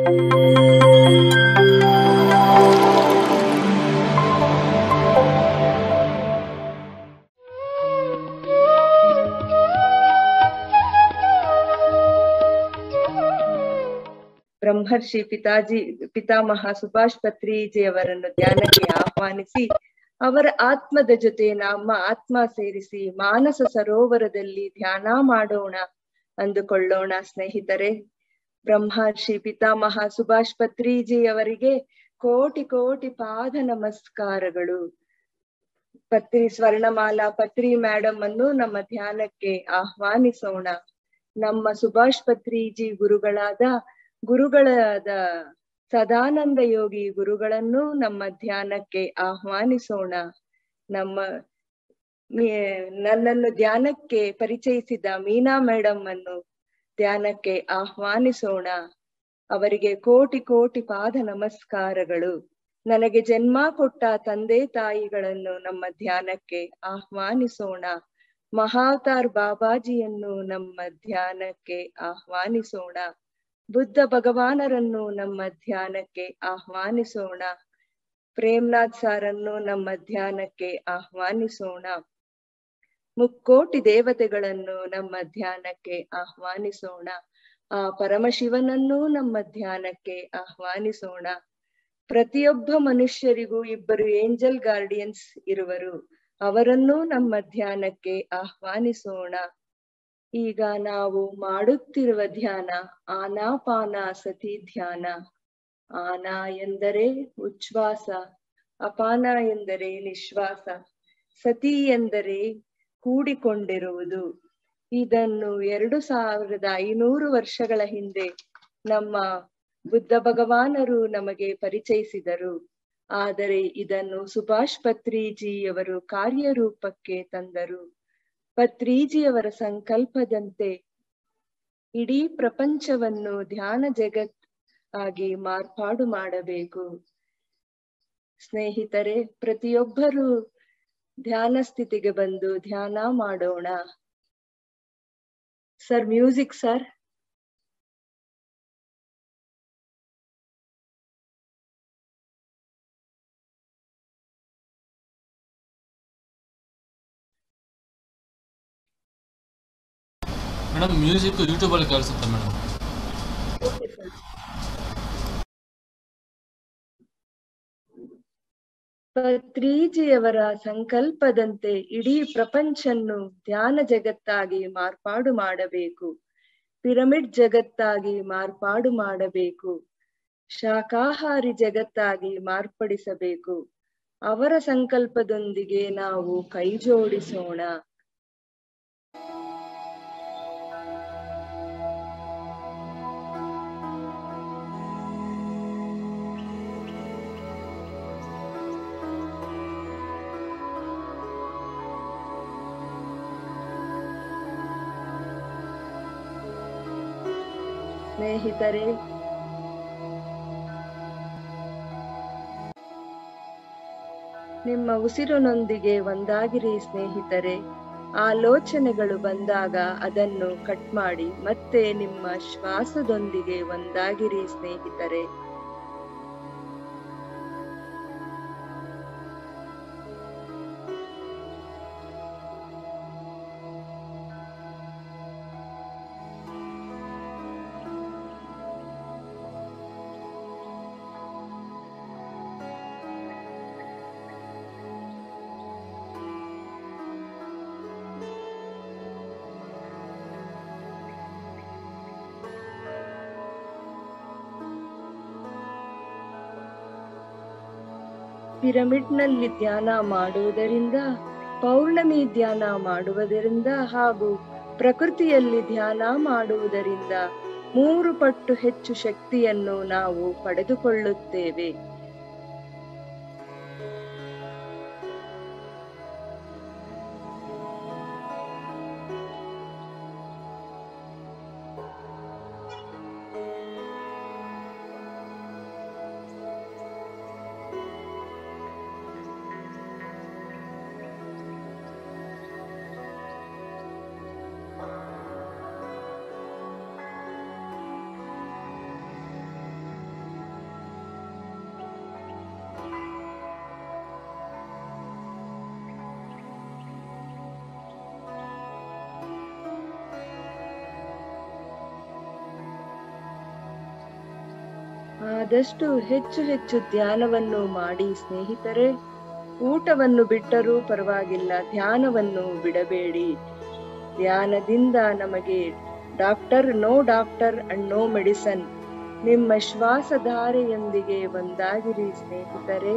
ಬ್ರಹ್ಮರ್ಷಿ ಪಿತಾಜಿ ಪಿತಾಮಹ ಸುಭಾಷ್ ಪತ್ರಿಜಿಯವರನ್ನು ಧ್ಯಾನಕ್ಕೆ ಆಹ್ವಾನಿಸಿ ಅವರ ಆತ್ಮದ ಜೊತೆ ನಮ್ಮ ಆತ್ಮ ಸೇರಿಸಿ ಮಾನಸ ಸರೋವರದಲ್ಲಿ ಧ್ಯಾನ ಮಾಡೋಣ ಅಂದುಕೊಳ್ಳೋಣ ಸ್ನೇಹಿತರೆ ಬ್ರಹ್ಮರ್ಷಿ ಪಿತಾಮಹ ಸುಭಾಷ್ ಪತ್ರಿಜಿಯವರಿಗೆ ಕೋಟಿ ಕೋಟಿ ಪಾದ ನಮಸ್ಕಾರಗಳು ಪತ್ರಿ ಸ್ವರ್ಣಮಾಲಾ ಪತ್ರಿ ಮೇಡಮ್ ಅನ್ನು ನಮ್ಮ ಧ್ಯಾನಕ್ಕೆ ಆಹ್ವಾನಿಸೋಣ ನಮ್ಮ ಸುಭಾಷ್ ಪತ್ರಿಜಿ ಗುರುಗಳಾದ ಗುರುಗಳಾದ ಸದಾನಂದ ಯೋಗಿ ಗುರುಗಳನ್ನು ನಮ್ಮ ಧ್ಯಾನಕ್ಕೆ ಆಹ್ವಾನಿಸೋಣ ನಮ್ಮ ನನ್ನನ್ನು ಧ್ಯಾನಕ್ಕೆ ಪರಿಚಯಿಸಿದ ಮೀನಾ ಮೇಡಮ್ ಅನ್ನು ಧ್ಯಾನಕ್ಕೆ ಆಹ್ವಾನಿಸೋಣ ಅವರಿಗೆ ಕೋಟಿ ಕೋಟಿ ಪಾದ ನಮಸ್ಕಾರಗಳು ನನಗೆ ಜನ್ಮ ಕೊಟ್ಟ ತಂದೆ ತಾಯಿಗಳನ್ನು ನಮ್ಮ ಧ್ಯಾನಕ್ಕೆ ಆಹ್ವಾನಿಸೋಣ ಮಹಾವತಾರ್ ಬಾಬಾಜಿಯನ್ನು ನಮ್ಮ ಧ್ಯಾನಕ್ಕೆ ಆಹ್ವಾನಿಸೋಣ ಬುದ್ಧ ಭಗವಾನರನ್ನು ನಮ್ಮ ಧ್ಯಾನಕ್ಕೆ ಆಹ್ವಾನಿಸೋಣ ಪ್ರೇಮ್ನಾಥ್ ಸಾರನ್ನು ನಮ್ಮ ಧ್ಯಾನಕ್ಕೆ ಆಹ್ವಾನಿಸೋಣ ಮುಕ್ಕೋಟಿ ದೇವತೆಗಳನ್ನು ನಮ್ಮ ಧ್ಯಾನಕ್ಕೆ ಆಹ್ವಾನಿಸೋಣ ಆ ಪರಮಶಿವನನ್ನು ನಮ್ಮ ಧ್ಯಾನಕ್ಕೆ ಆಹ್ವಾನಿಸೋಣ ಪ್ರತಿಯೊಬ್ಬ ಮನುಷ್ಯರಿಗೂ ಇಬ್ಬರು ಏಂಜಲ್ ಗಾರ್ಡಿಯನ್ಸ್ ಇರುವರು ಅವರನ್ನೂ ನಮ್ಮ ಧ್ಯಾನಕ್ಕೆ ಆಹ್ವಾನಿಸೋಣ ಈಗ ನಾವು ಮಾಡುತ್ತಿರುವ ಧ್ಯಾನ ಆನಾಪಾನ ಸತಿ ಧ್ಯಾನ ಆನ ಎಂದರೆ ಉಚ್ಛ್ವಾಸ ಅಪಾನ ಎಂದರೆ ನಿಶ್ವಾಸ ಸತಿ ಎಂದರೆ ಕೂಡಿಕೊಂಡಿರುವುದು ಇದನ್ನು ಎರಡು ಸಾವಿರದ ಐನೂರು ವರ್ಷಗಳ ಹಿಂದೆ ನಮ್ಮ ಬುದ್ಧ ಭಗವಾನರು ನಮಗೆ ಪರಿಚಯಿಸಿದರು ಆದರೆ ಇದನ್ನು ಸುಭಾಷ್ ಪತ್ರಿಜಿಯವರು ಕಾರ್ಯರೂಪಕ್ಕೆ ತಂದರು ಪತ್ರಿಜಿಯವರ ಸಂಕಲ್ಪದಂತೆ ಇಡೀ ಪ್ರಪಂಚವನ್ನು ಧ್ಯಾನ ಜಗತ್ ಆಗಿ ಮಾರ್ಪಾಡು ಮಾಡಬೇಕು ಸ್ನೇಹಿತರೆ ಪ್ರತಿಯೊಬ್ಬರು ಧ್ಯಾನ ಸ್ಥಿತಿಗೆ ಬಂದು ಧ್ಯಾನ ಮಾಡೋಣ sir music sir madam music ಯೂಟ್ಯೂಬಲ್ಲಿ ಕೇಳಿಸುತ್ತೆ ಮೇಡಮ್ ಪತ್ರಿಜಿಯವರ ಸಂಕಲ್ಪದಂತೆ ಇಡೀ ಪ್ರಪಂಚನ್ನು ಧ್ಯಾನ ಜಗತ್ತಾಗಿ ಮಾರ್ಪಾಡು ಮಾಡಬೇಕು ಪಿರಮಿಡ್ ಜಗತ್ತಾಗಿ ಮಾರ್ಪಾಡು ಮಾಡಬೇಕು ಶಾಕಾಹಾರಿ ಜಗತ್ತಾಗಿ ಮಾರ್ಪಡಿಸಬೇಕು ಅವರ ಸಂಕಲ್ಪದೊಂದಿಗೆ ನಾವು ಕೈ ಜೋಡಿಸೋಣ ಸ್ನೇಹಿತರೆ ನಿಮ್ಮ ಉಸಿರಿನೊಂದಿಗೆ ಒಂದಾಗಿರಿ ಸ್ನೇಹಿತರೆ ಆಲೋಚನೆಗಳು ಬಂದಾಗ ಅದನ್ನು ಕಟ್ ಮಾಡಿ ಮತ್ತೆ ನಿಮ್ಮ ಶ್ವಾಸದೊಂದಿಗೆ ಒಂದಾಗಿರಿ ಸ್ನೇಹಿತರೆ ಪಿರಮಿಡ್ನಲ್ಲಿ ಧ್ಯಾನ ಮಾಡುವುದರಿಂದ ಪೌರ್ಣಮಿ ಧ್ಯಾನ ಮಾಡುವುದರಿಂದ ಹಾಗೂ ಪ್ರಕೃತಿಯಲ್ಲಿ ಧ್ಯಾನ ಮಾಡುವುದರಿಂದ ಮೂರು ಪಟ್ಟು ಹೆಚ್ಚು ಶಕ್ತಿಯನ್ನು ನಾವು ಪಡೆದುಕೊಳ್ಳುತ್ತೇವೆ ಆದಷ್ಟು ಹೆಚ್ಚು ಹೆಚ್ಚು ಧ್ಯಾನವನ್ನು ಮಾಡಿ ಸ್ನೇಹಿತರೆ ಊಟವನ್ನು ಬಿಟ್ಟರೂ ಪರವಾಗಿಲ್ಲ ಧ್ಯಾನವನ್ನು ಬಿಡಬೇಡಿ ಧ್ಯಾನದಿಂದ ನಮಗೆ doctor no doctor and no medicine ನಿಮ್ಮ ಶ್ವಾಸಧಾರೆಯೊಂದಿಗೆ ಒಂದಾಗಿರಿ ಸ್ನೇಹಿತರೆ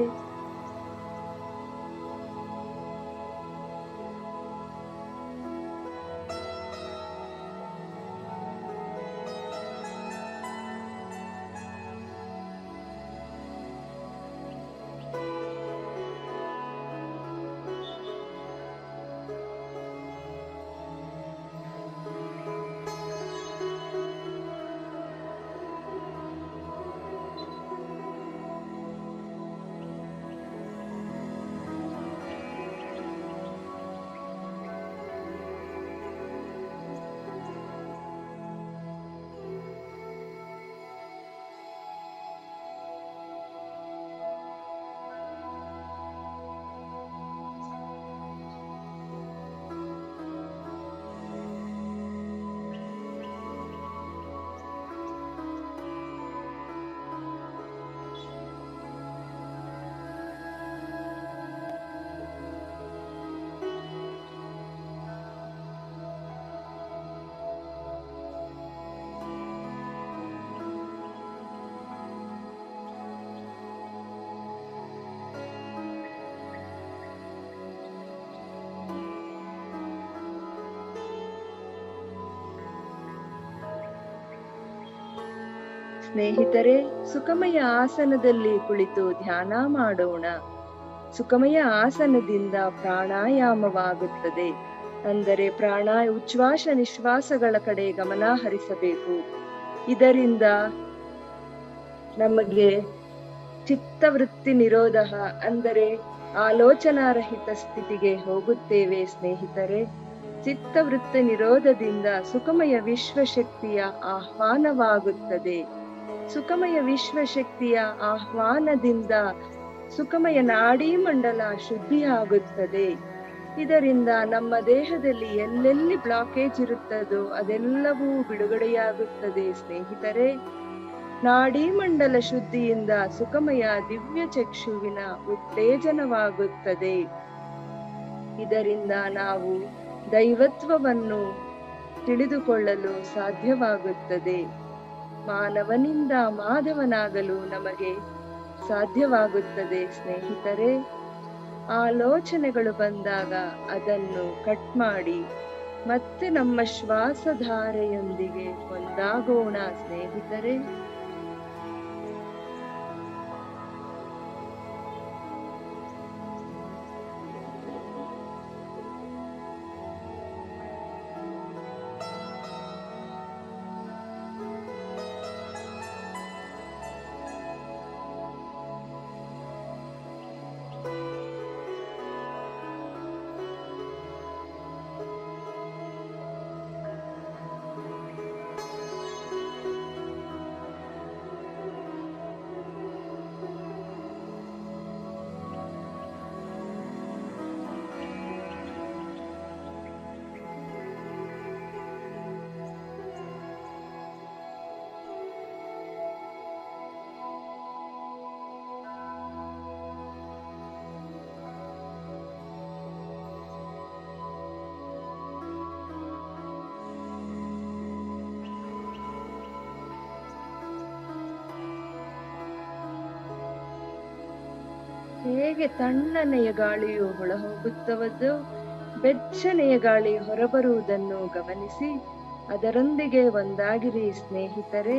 ಸ್ನೇಹಿತರೆ ಸುಖಮಯ ಆಸನದಲ್ಲಿ ಕುಳಿತು ಧ್ಯಾನ ಮಾಡೋಣ ಸುಖಮಯ ಆಸನದಿಂದ ಪ್ರಾಣಾಯಾಮವಾಗುತ್ತದೆ ಅಂದರೆ ಪ್ರಾಣ ಉಚ್ಛ್ವಾಸ ನಿಶ್ವಾಸಗಳ ಕಡೆ ಗಮನ ಹರಿಸಬೇಕು ಇದರಿಂದ ನಮಗೆ ಚಿತ್ತವೃತ್ತಿ ನಿರೋಧ ಅಂದರೆ ಆಲೋಚನಾರಹಿತ ಸ್ಥಿತಿಗೆ ಹೋಗುತ್ತೇವೆ ಸ್ನೇಹಿತರೆ ಚಿತ್ತವೃತ್ತಿ ನಿರೋಧದಿಂದ ಸುಖಮಯ ವಿಶ್ವಶಕ್ತಿಯ ಆಹ್ವಾನವಾಗುತ್ತದೆ ಸುಖಮಯ ವಿಶ್ವಶಕ್ತಿಯ ಆಹ್ವಾನದಿಂದ ಸುಖಮಯ ನಾಡಿ ಮಂಡಲ ಶುದ್ಧಿಯಾಗುತ್ತದೆ ಇದರಿಂದ ನಮ್ಮ ದೇಹದಲ್ಲಿ ಎಲ್ಲೆಲ್ಲಿ ಬ್ಲಾಕೇಜ್ ಇರುತ್ತದೋ ಅದೆಲ್ಲವೂ ಬಿಡುಗಡೆಯಾಗುತ್ತದೆ ಸ್ನೇಹಿತರೆ ನಾಡಿ ಮಂಡಲ ಶುದ್ಧಿಯಿಂದ ಸುಖಮಯ ದಿವ್ಯ ಚಕ್ಷುವಿನ ಉತ್ತೇಜನವಾಗುತ್ತದೆ ಇದರಿಂದ ನಾವು ದೈವತ್ವವನ್ನು ತಿಳಿದುಕೊಳ್ಳಲು ಸಾಧ್ಯವಾಗುತ್ತದೆ ಮಾನವನಿಂದ ಮಾಧವನಾಗಲು ನಮಗೆ ಸಾಧ್ಯವಾಗುತ್ತದೆ ಸ್ನೇಹಿತರೆ ಆಲೋಚನೆಗಳು ಬಂದಾಗ ಅದನ್ನು ಕಟ್ ಮಾಡಿ ಮತ್ತೆ ನಮ್ಮ ಶ್ವಾಸಧಾರೆಯೊಂದಿಗೆ ಒಂದಾಗೋಣ ಸ್ನೇಹಿತರೆ ಹೇಗೆ ತಣ್ಣನೆಯ ಗಾಳಿಯು ಒಳಹೋಗುತ್ತವೋ ಬೆಚ್ಚನೆಯ ಗಾಳಿ ಹೊರಬರುವುದನ್ನು ಗಮನಿಸಿ ಅದರೊಂದಿಗೆ ಒಂದಾಗಿರಿ ಸ್ನೇಹಿತರೆ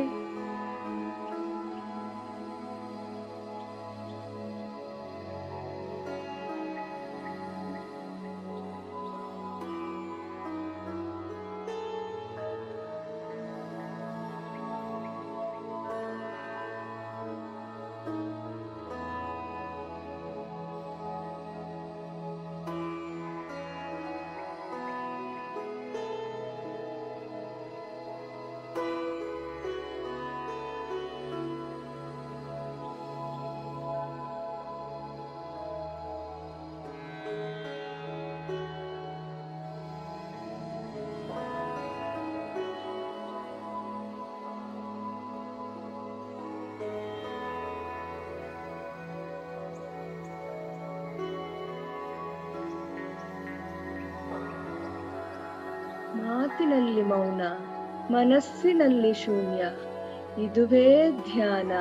ಮಾತಿನಲ್ಲಿ ಮೌನ ಮನಸ್ಸಿನಲ್ಲಿ ಶೂನ್ಯ ಇದುವೇ ಧ್ಯಾನ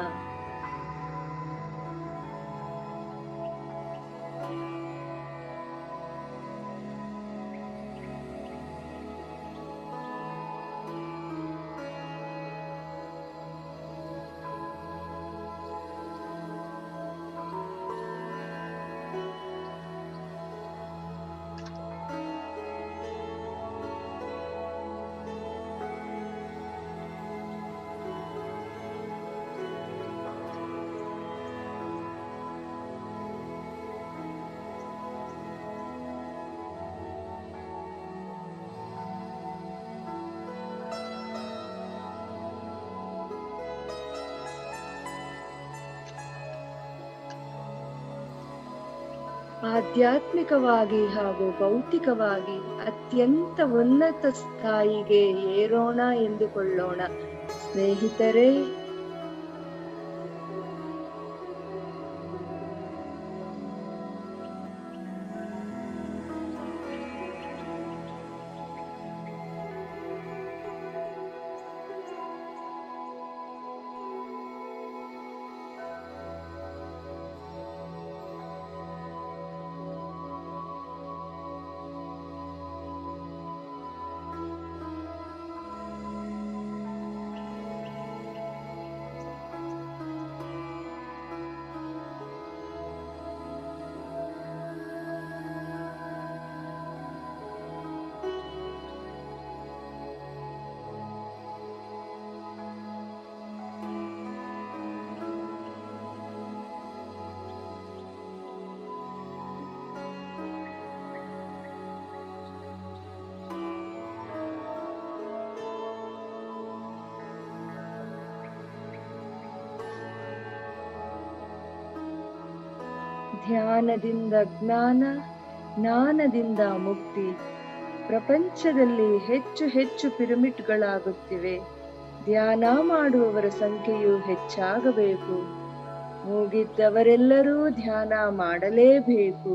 ಆಧ್ಯಾತ್ಮಿಕವಾಗಿ ಹಾಗೂ ಭೌತಿಕವಾಗಿ ಅತ್ಯಂತ ಉನ್ನತ ಸ್ಥಾಯಿಗೆ ಏರೋಣ ಎಂದುಕೊಳ್ಳೋಣ ಸ್ನೇಹಿತರೆ ಧ್ಯಾನದಿಂದ ಜ್ಞಾನ ಜ್ಞಾನದಿಂದ ಮುಕ್ತಿ ಪ್ರಪಂಚದಲ್ಲಿ ಹೆಚ್ಚು ಹೆಚ್ಚು ಪಿರಮಿಡ್ಗಳಾಗುತ್ತಿವೆ ಧ್ಯಾನ ಮಾಡುವವರ ಸಂಖ್ಯೆಯು ಹೆಚ್ಚಾಗಬೇಕು ಹೋಗಿದ್ದವರೆಲ್ಲರೂ ಧ್ಯಾನ ಮಾಡಲೇಬೇಕು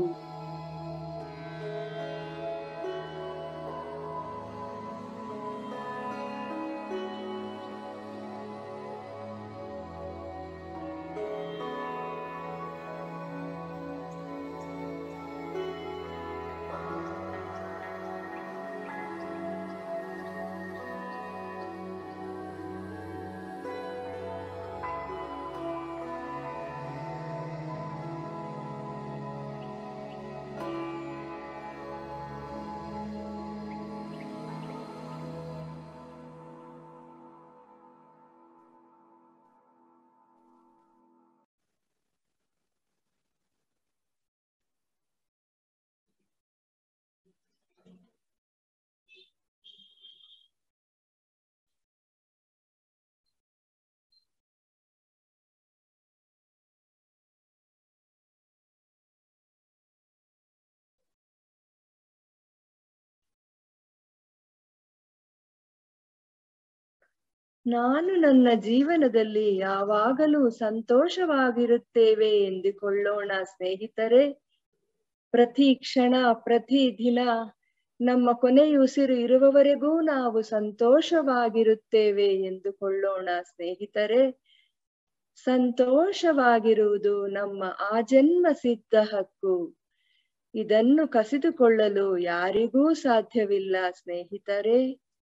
ನಾನು ನನ್ನ ಜೀವನದಲ್ಲಿ ಯಾವಾಗಲೂ ಸಂತೋಷವಾಗಿರುತ್ತೇವೆ ಎಂದುಕೊಳ್ಳೋಣ ಸ್ನೇಹಿತರೆ ಪ್ರತಿ ಕ್ಷಣ ಪ್ರತಿ ದಿನ ನಮ್ಮ ಕೊನೆಯುಸಿರು ಇರುವವರೆಗೂ ನಾವು ಸಂತೋಷವಾಗಿರುತ್ತೇವೆ ಎಂದುಕೊಳ್ಳೋಣ ಸ್ನೇಹಿತರೆ ಸಂತೋಷವಾಗಿರುವುದು ನಮ್ಮ ಆಜನ್ಮ ಸಿದ್ಧ ಹಕ್ಕು ಇದನ್ನು ಕಸಿದುಕೊಳ್ಳಲು ಯಾರಿಗೂ ಸಾಧ್ಯವಿಲ್ಲ ಸ್ನೇಹಿತರೆ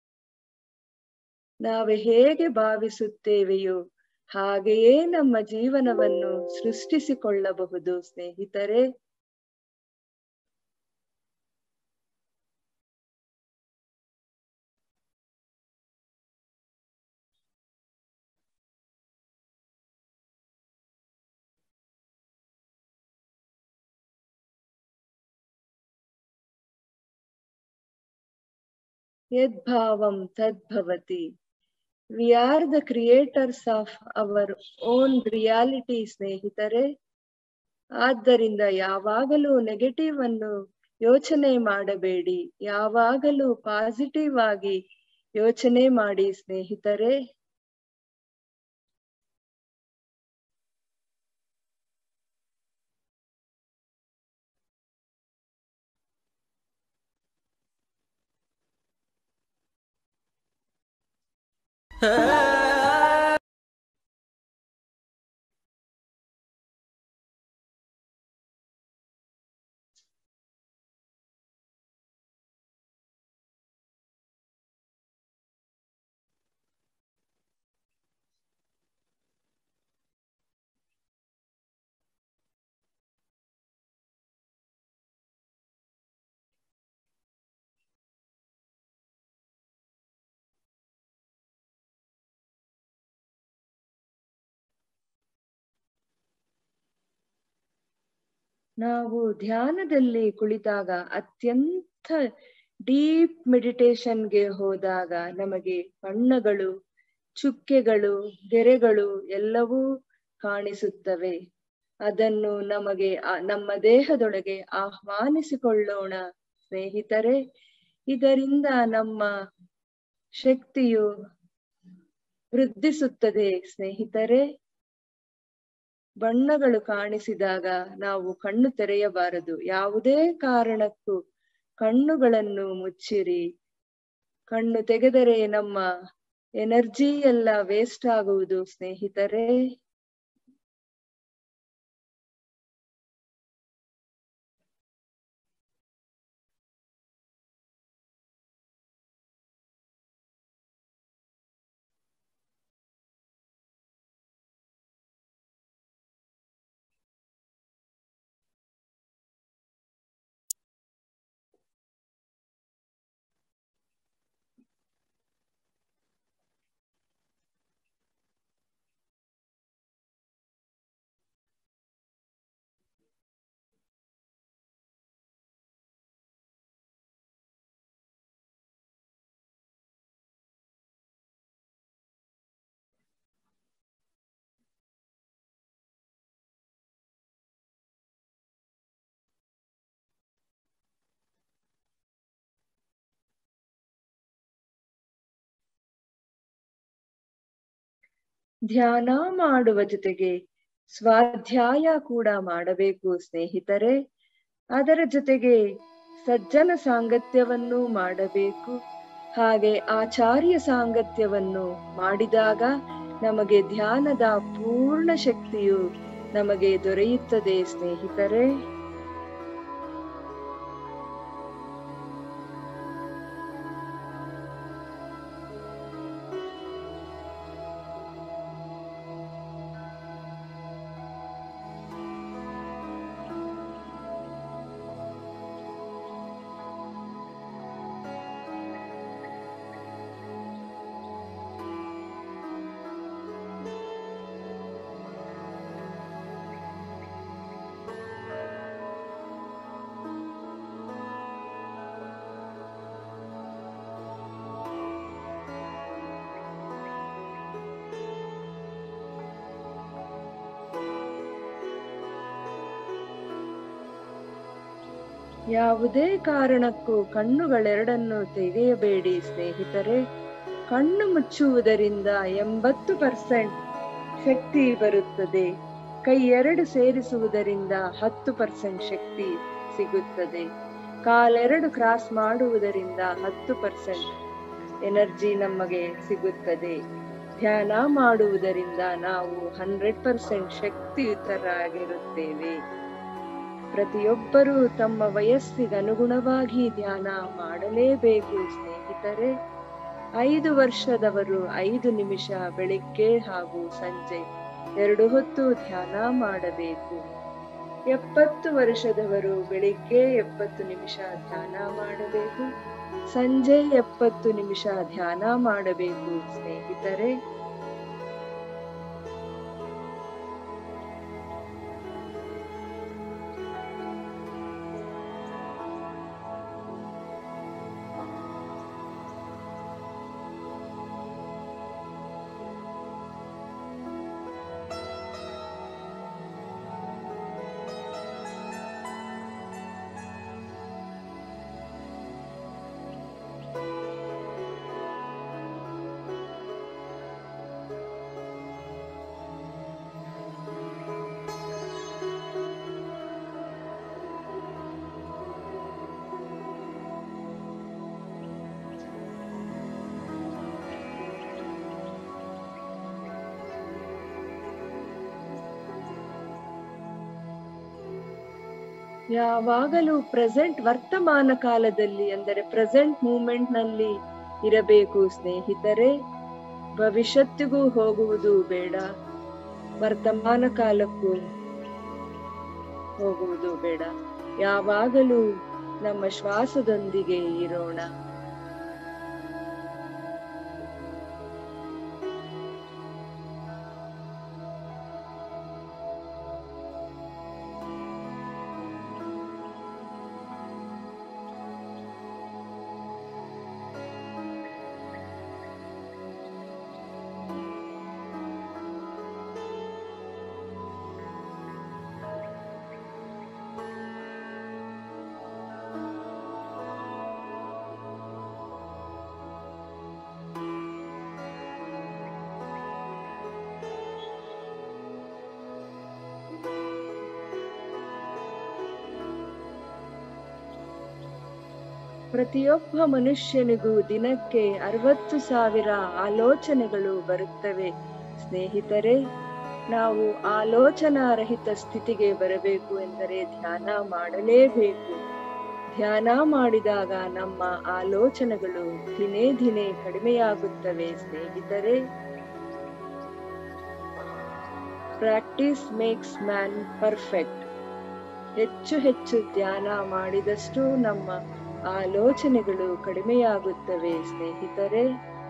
ನಾವು ಹೇಗೆ ಭಾವಿಸುತ್ತೇವೆಯೋ ಹಾಗೆಯೇ ನಮ್ಮ ಜೀವನವನ್ನು ಸೃಷ್ಟಿಸಿಕೊಳ್ಳಬಹುದು ಸ್ನೇಹಿತರೆ ಯದ್ಭಾವಂ ತದ್ಭವತಿ we are the creators of our own reality ಸ್ನೇಹಿತರೆ ಆದ್ದರಿಂದ ಯಾವಾಗಲೂ ನೆಗೆಟಿವ್ ಅನ್ನು ಯೋಚನೆ ಮಾಡಬೇಡಿ ಯಾವಾಗಲೂ ಪಾಸಿಟಿವ್ ಆಗಿ ಯೋಚನೆ ಮಾಡಿ ಸ್ನೇಹಿತರೆ ನಾವು ಧ್ಯಾನದಲ್ಲಿ ಕುಳಿತಾಗ ಅತ್ಯಂತ ಡೀಪ್ ಮೆಡಿಟೇಷನ್ಗೆ ಹೋದಾಗ ನಮಗೆ ಬಣ್ಣಗಳು ಚುಕ್ಕೆಗಳು ಗೆರೆಗಳು ಎಲ್ಲವೂ ಕಾಣಿಸುತ್ತವೆ ಅದನ್ನು ನಮಗೆ ಆ- ನಮ್ಮ ದೇಹದೊಳಗೆ ಆಹ್ವಾನಿಸಿಕೊಳ್ಳೋಣ ಸ್ನೇಹಿತರೆ ಇದರಿಂದ ನಮ್ಮ ಶಕ್ತಿಯು ವೃದ್ಧಿಸುತ್ತದೆ ಸ್ನೇಹಿತರೆ ಬಣ್ಣಗಳು ಕಾಣಿಸಿದಾಗ ನಾವು ಕಣ್ಣು ತೆರೆಯಬಾರದು ಯಾವುದೇ ಕಾರಣಕ್ಕೂ ಕಣ್ಣುಗಳನ್ನು ಮುಚ್ಚಿರಿ ಕಣ್ಣು ತೆಗೆದರೆ ನಮ್ಮ ಎನರ್ಜಿ ಎಲ್ಲ ವೇಸ್ಟ್ ಆಗುವುದು ಸ್ನೇಹಿತರೆ ಧ್ಯಾನ ಮಾಡುವ ಜೊತೆಗೆ ಸ್ವಾಧ್ಯಾಯ ಕೂಡ ಮಾಡಬೇಕು ಸ್ನೇಹಿತರೆ ಅದರ ಜೊತೆಗೆ ಸಜ್ಜನ ಸಾಂಗತ್ಯವನ್ನು ಮಾಡಬೇಕು ಹಾಗೆ ಆಚಾರ್ಯ ಸಾಂಗತ್ಯವನ್ನು ಮಾಡಿದಾಗ ನಮಗೆ ಧ್ಯಾನದ ಪೂರ್ಣ ಶಕ್ತಿಯು ನಮಗೆ ದೊರೆಯುತ್ತದೆ ಸ್ನೇಹಿತರೆ ಯಾವುದೇ ಕಾರಣಕ್ಕೂ ಕಣ್ಣುಗಳೆರಡನ್ನು ತೆಗೆಯಬೇಡಿ ಸ್ನೇಹಿತರೆ ಕಣ್ಣು ಮುಚ್ಚುವುದರಿಂದ ಎಂಬತ್ತು ಪರ್ಸೆಂಟ್ ಶಕ್ತಿ ಬರುತ್ತದೆ ಕೈ ಎರಡು ಸೇರಿಸುವುದರಿಂದ ಹತ್ತು ಪರ್ಸೆಂಟ್ ಶಕ್ತಿ ಸಿಗುತ್ತದೆ ಕಾಲೆರಡು ಕ್ರಾಸ್ ಮಾಡುವುದರಿಂದ ಹತ್ತು ಪರ್ಸೆಂಟ್ ಎನರ್ಜಿ ನಮಗೆ ಸಿಗುತ್ತದೆ ಧ್ಯಾನ ಮಾಡುವುದರಿಂದ ನಾವು ಹಂಡ್ರೆಡ್ ಪರ್ಸೆಂಟ್ ಶಕ್ತಿಯುತರಾಗಿರುತ್ತೇವೆ ಪ್ರತಿಯೊಬ್ಬರೂ ತಮ್ಮ ವಯಸ್ಸಿಗನುಗುಣವಾಗಿ ಧ್ಯಾನ ಮಾಡಲೇಬೇಕು ಸ್ನೇಹಿತರೆ ಐದು ವರ್ಷದವರು ಐದು ನಿಮಿಷ ಬೆಳಿಗ್ಗೆ ಹಾಗೂ ಸಂಜೆ ಎರಡು ಹೊತ್ತು ಧ್ಯಾನ ಮಾಡಬೇಕು ಎಪ್ಪತ್ತು ವರ್ಷದವರು ಬೆಳಿಗ್ಗೆ ಎಪ್ಪತ್ತು ನಿಮಿಷ ಧ್ಯಾನ ಮಾಡಬೇಕು ಸಂಜೆ ಎಪ್ಪತ್ತು ನಿಮಿಷ ಧ್ಯಾನ ಮಾಡಬೇಕು ಸ್ನೇಹಿತರೆ ಯಾವಾಗಲೂ ಪ್ರೆಸೆಂಟ್ ವರ್ತಮಾನ ಕಾಲದಲ್ಲಿ ಅಂದರೆ ಪ್ರೆಸೆಂಟ್ ಮೂಮೆಂಟ್ ನಲ್ಲಿ ಇರಬೇಕು ಸ್ನೇಹಿತರೆ ಭವಿಷ್ಯತ್ತಿಗೂ ಹೋಗುವುದು ಬೇಡ ವರ್ತಮಾನ ಕಾಲಕ್ಕೂ ಹೋಗುವುದು ಬೇಡ ಯಾವಾಗಲೂ ನಮ್ಮ ಶ್ವಾಸದೊಂದಿಗೆ ಇರೋಣ ಪ್ರತಿಯೊಬ್ಬ ಮನುಷ್ಯನಿಗೂ ದಿನಕ್ಕೆ ಅರವತ್ತು ಸಾವಿರ ಆಲೋಚನೆಗಳು ಬರುತ್ತವೆ ಸ್ನೇಹಿತರೆ ನಾವು ಆಲೋಚನಾ ರಹಿತ ಸ್ಥಿತಿಗೆ ಬರಬೇಕು ಎಂದರೆ ಧ್ಯಾನ ಮಾಡಲೇಬೇಕು ಧ್ಯಾನ ಮಾಡಿದಾಗ ನಮ್ಮ ಆಲೋಚನೆಗಳು ದಿನೇ ದಿನೇ ಕಡಿಮೆಯಾಗುತ್ತವೆ ಸ್ನೇಹಿತರೆ ಪ್ರಾಕ್ಟೀಸ್ ಮೇಕ್ಸ್ ಮ್ಯಾನ್ ಪರ್ಫೆಕ್ಟ್ ಹೆಚ್ಚು ಹೆಚ್ಚು ಧ್ಯಾನ ಮಾಡಿದಷ್ಟು ನಮ್ಮ ಆಲೋಚನೆಗಳು ಕಡಿಮೆಯಾಗುತ್ತವೆ ಸ್ನೇಹಿತರೆ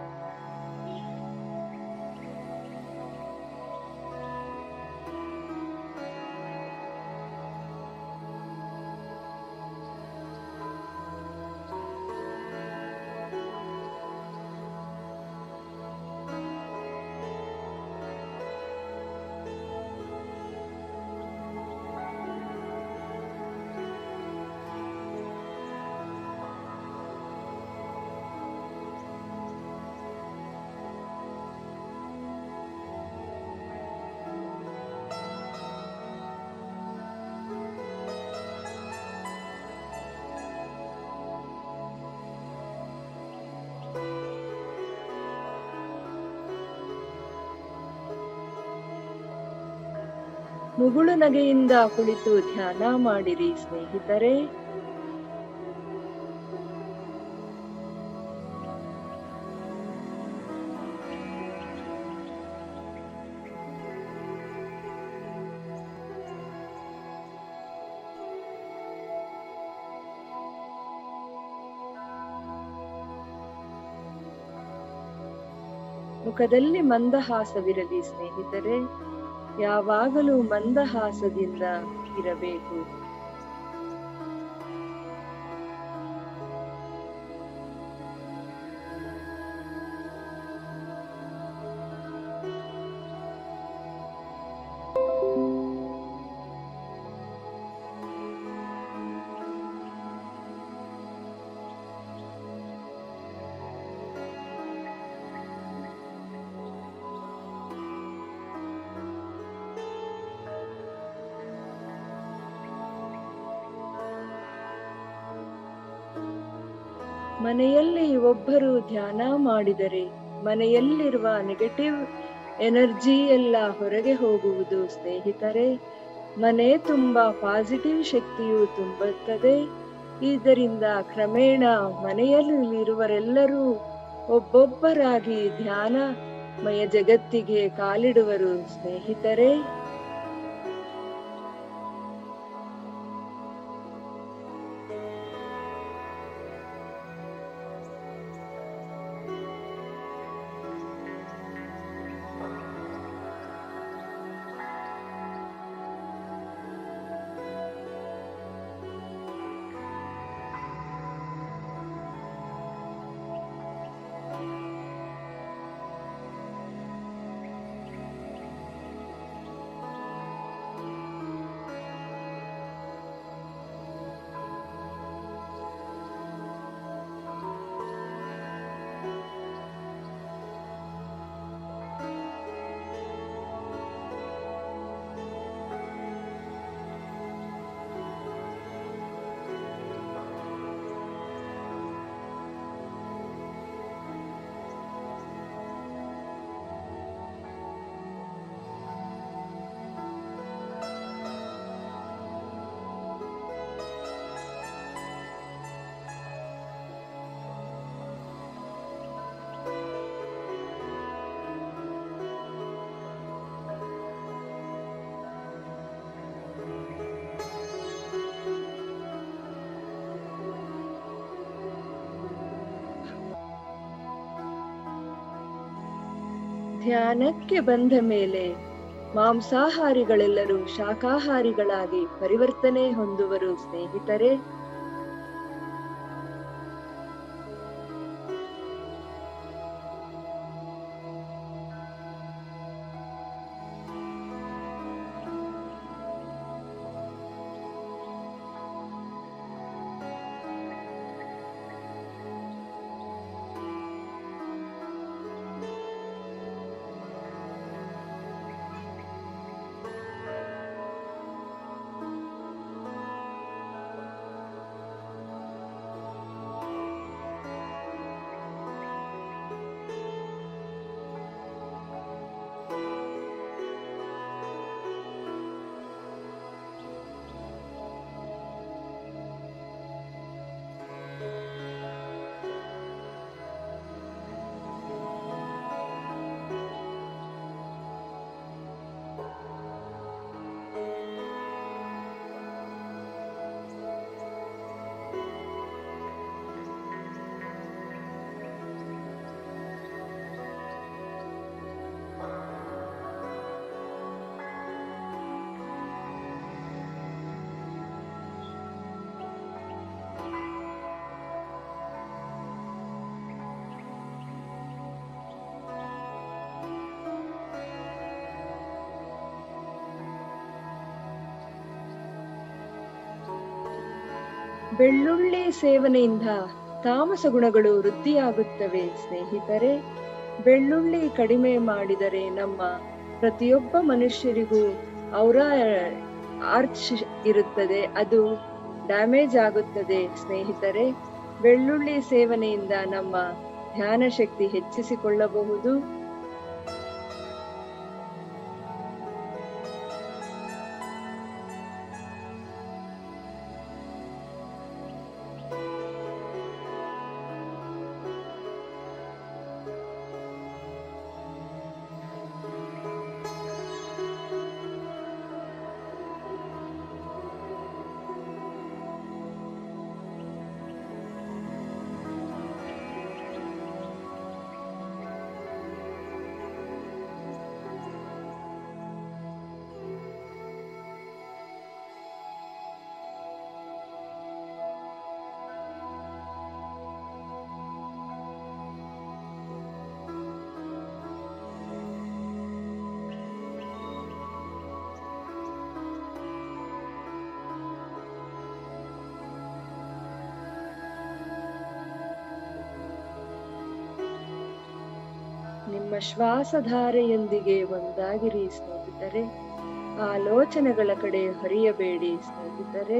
ಮುಗುಳು ನಗೆಯಿಂದ ಕುಳಿತು ಧ್ಯಾನ ಮಾಡಿರಿ ಸ್ನೇಹಿತರೆ ಮುಖದಲ್ಲಿ ಮಂದಹಾಸವಿರಲಿ ಸ್ನೇಹಿತರೆ ಯಾವಾಗಲೂ ಮಂದಹಾಸದಿಂದ ಇರಬೇಕು ಮನೆಯಲ್ಲಿ ಒಬ್ಬರು ಧ್ಯಾನ ಮಾಡಿದರೆ ಮನೆಯಲ್ಲಿರುವ ನೆಗೆಟಿವ್ ಎನರ್ಜಿ ಎಲ್ಲ ಹೊರಗೆ ಹೋಗುವುದು ಸ್ನೇಹಿತರೆ ಮನೆ ತುಂಬಾ ಪಾಸಿಟಿವ್ ಶಕ್ತಿಯು ತುಂಬುತ್ತದೆ ಇದರಿಂದ ಕ್ರಮೇಣ ಮನೆಯಲ್ಲಿರುವರೆಲ್ಲರೂ ಒಬ್ಬೊಬ್ಬರಾಗಿ ಧ್ಯಾನಮಯ ಜಗತ್ತಿಗೆ ಕಾಲಿಡುವರು ಸ್ನೇಹಿತರೆ ಧ್ಯಾನಕ್ಕೆ ಬಂದ ಮೇಲೆ ಮಾಂಸಾಹಾರಿಗಳೆಲ್ಲರೂ ಶಾಕಾಹಾರಿಗಳಾಗಿ ಪರಿವರ್ತನೆ ಹೊಂದುವರು ಸ್ನೇಹಿತರೆ ಬೆಳ್ಳುಳ್ಳಿ ಸೇವನೆಯಿಂದ ತಾಮಸ ಗುಣಗಳು ವೃದ್ಧಿಯಾಗುತ್ತವೆ ಸ್ನೇಹಿತರೆ ಬೆಳ್ಳುಳ್ಳಿ ಕಡಿಮೆ ಮಾಡಿದರೆ ನಮ್ಮ ಪ್ರತಿಯೊಬ್ಬ ಮನುಷ್ಯರಿಗೂ ಅವರ ಆರ್ಚ್ ಇರುತ್ತದೆ ಅದು ಡ್ಯಾಮೇಜ್ ಆಗುತ್ತದೆ ಸ್ನೇಹಿತರೆ ಬೆಳ್ಳುಳ್ಳಿ ಸೇವನೆಯಿಂದ ನಮ್ಮ ಧ್ಯಾನ ಶಕ್ತಿ ಹೆಚ್ಚಿಸಿಕೊಳ್ಳಬಹುದು ನಿಮ್ಮ ಶ್ವಾಸಧಾರೆಯೊಂದಿಗೆ ಒಂದಾಗಿರಿ ಸ್ನೇಹಿತರೆ ಆಲೋಚನೆಗಳ ಕಡೆ ಹರಿಯಬೇಡಿ ಸ್ನೇಹಿತರೆ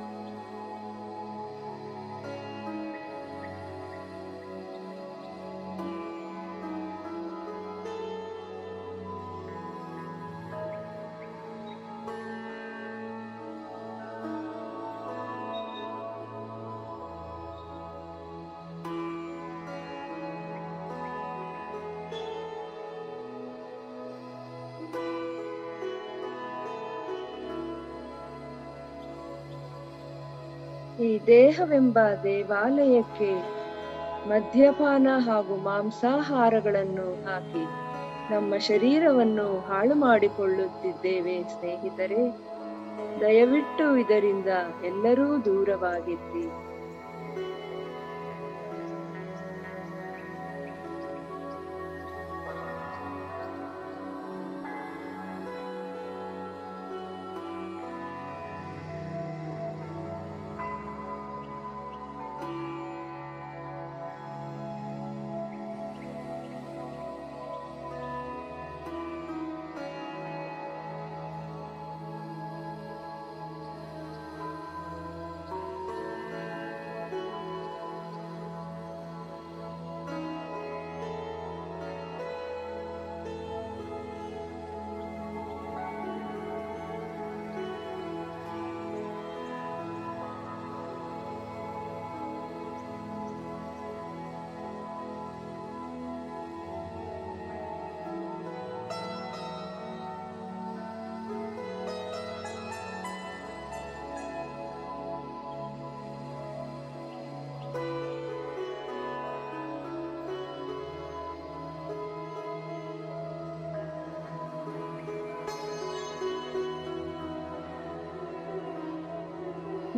ಈ ದೇಹವೆಂಬ ದೇವಾಲಯಕ್ಕೆ ಮದ್ಯಪಾನ ಹಾಗೂ ಮಾಂಸಾಹಾರಗಳನ್ನು ಹಾಕಿ ನಮ್ಮ ಶರೀರವನ್ನು ಹಾಳು ಮಾಡಿಕೊಳ್ಳುತ್ತಿದ್ದೇವೆ ಸ್ನೇಹಿತರೆ ದಯವಿಟ್ಟು ಇದರಿಂದ ಎಲ್ಲರೂ ದೂರವಾಗಿದ್ರಿ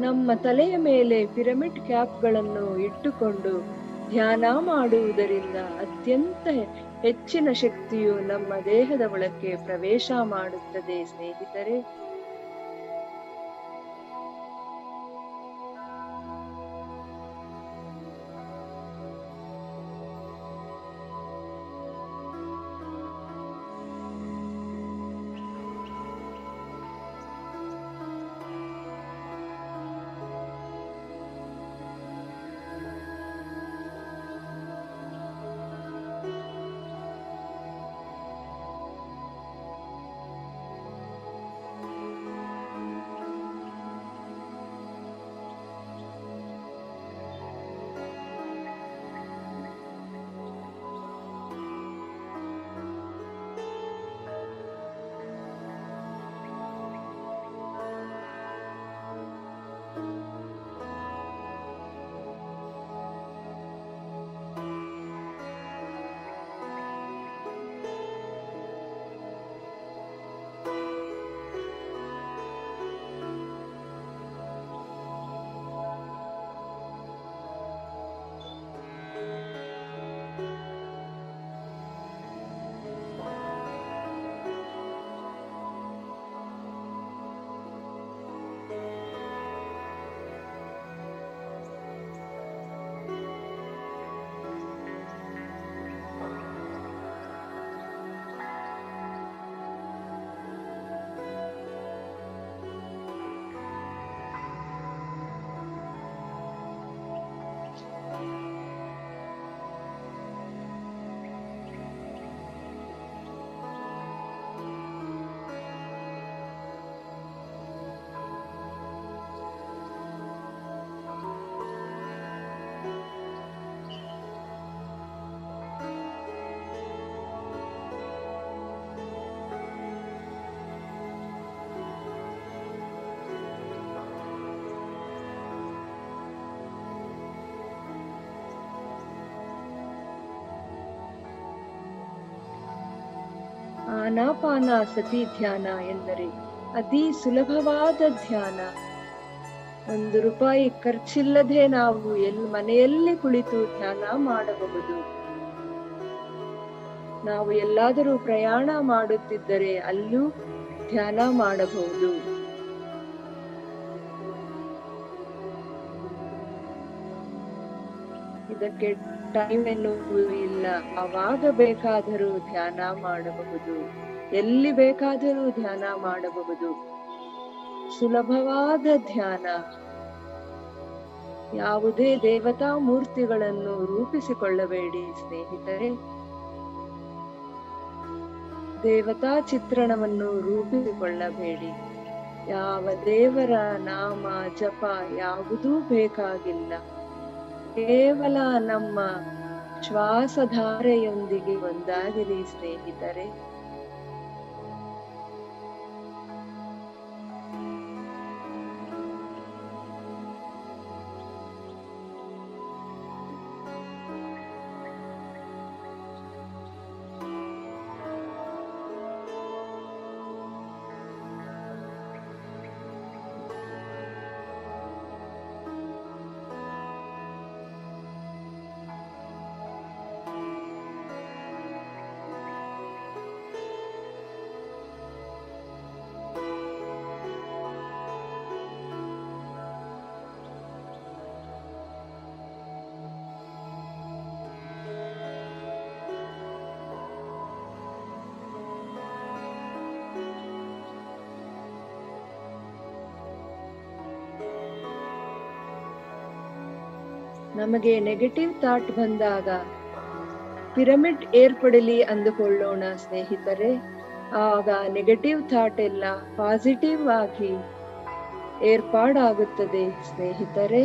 ನಮ್ಮ ತಲೆಯ ಮೇಲೆ ಪಿರಮಿಡ್ ಕ್ಯಾಪ್ಗಳನ್ನು ಇಟ್ಟುಕೊಂಡು ಧ್ಯಾನ ಮಾಡುವುದರಿಂದ ಅತ್ಯಂತ ಹೆಚ್ಚಿನ ಶಕ್ತಿಯು ನಮ್ಮ ದೇಹದ ಒಳಕ್ಕೆ ಪ್ರವೇಶ ಮಾಡುತ್ತದೆ ಸ್ನೇಹಿತರೆ ಆನಾಪಾನಾಸತಿ ಧ್ಯಾನ ಎಂದರೆ ಅತಿ ಸುಲಭವಾದ ಧ್ಯಾನ ಒಂದು ರೂಪಾಯಿ ಖರ್ಚಿಲ್ಲದೆ ನಾವು ಎಲ್ ಮನೆಯಲ್ಲಿ ಕುಳಿತು ಧ್ಯಾನ ಮಾಡಬಹುದು ನಾವು ಎಲ್ಲಾದರೂ ಪ್ರಯಾಣ ಮಾಡುತ್ತಿದ್ದರೆ ಅಲ್ಲೂ ಧ್ಯಾನ ಮಾಡಬಹುದು ಇದಕ್ಕೆ ಟೈಮ್ ಎನ್ನುವುದು ಇಲ್ಲ ಆವಾಗ ಬೇಕಾದರೂ ಧ್ಯಾನ ಮಾಡಬಹುದು ಎಲ್ಲಿ ಬೇಕಾದರೂ ಧ್ಯಾನ ಮಾಡಬಹುದು ಸುಲಭವಾದ ಧ್ಯಾನ ಯಾವುದೇ ದೇವತಾ ಮೂರ್ತಿಗಳನ್ನು ರೂಪಿಸಿಕೊಳ್ಳಬೇಡಿ ಸ್ನೇಹಿತರೆ ದೇವತಾ ಚಿತ್ರಣವನ್ನು ರೂಪಿಸಿಕೊಳ್ಳಬೇಡಿ ಯಾವ ದೇವರ ನಾಮ ಜಪ ಯಾವುದೂ ಬೇಕಾಗಿಲ್ಲ ಕೇವಲ ನಮ್ಮ ಶ್ವಾಸಧಾರೆಯೊಂದಿಗೆ ಒಂದಾಗಿರಿ ಸ್ನೇಹಿತರೆ ನಮಗೆ ನೆಗೆಟಿವ್ ಥಾಟ್ ಬಂದಾಗ ಪಿರಮಿಡ್ ಏರ್ಪಡಲಿ ಅಂದುಕೊಳ್ಳೋಣ ಸ್ನೇಹಿತರೆ ಆಗ ನೆಗೆಟಿವ್ ಥಾಟ್ ಎಲ್ಲ ಪಾಸಿಟಿವ್ ಆಗಿ ಏರ್ಪಾಡಾಗುತ್ತದೆ ಸ್ನೇಹಿತರೆ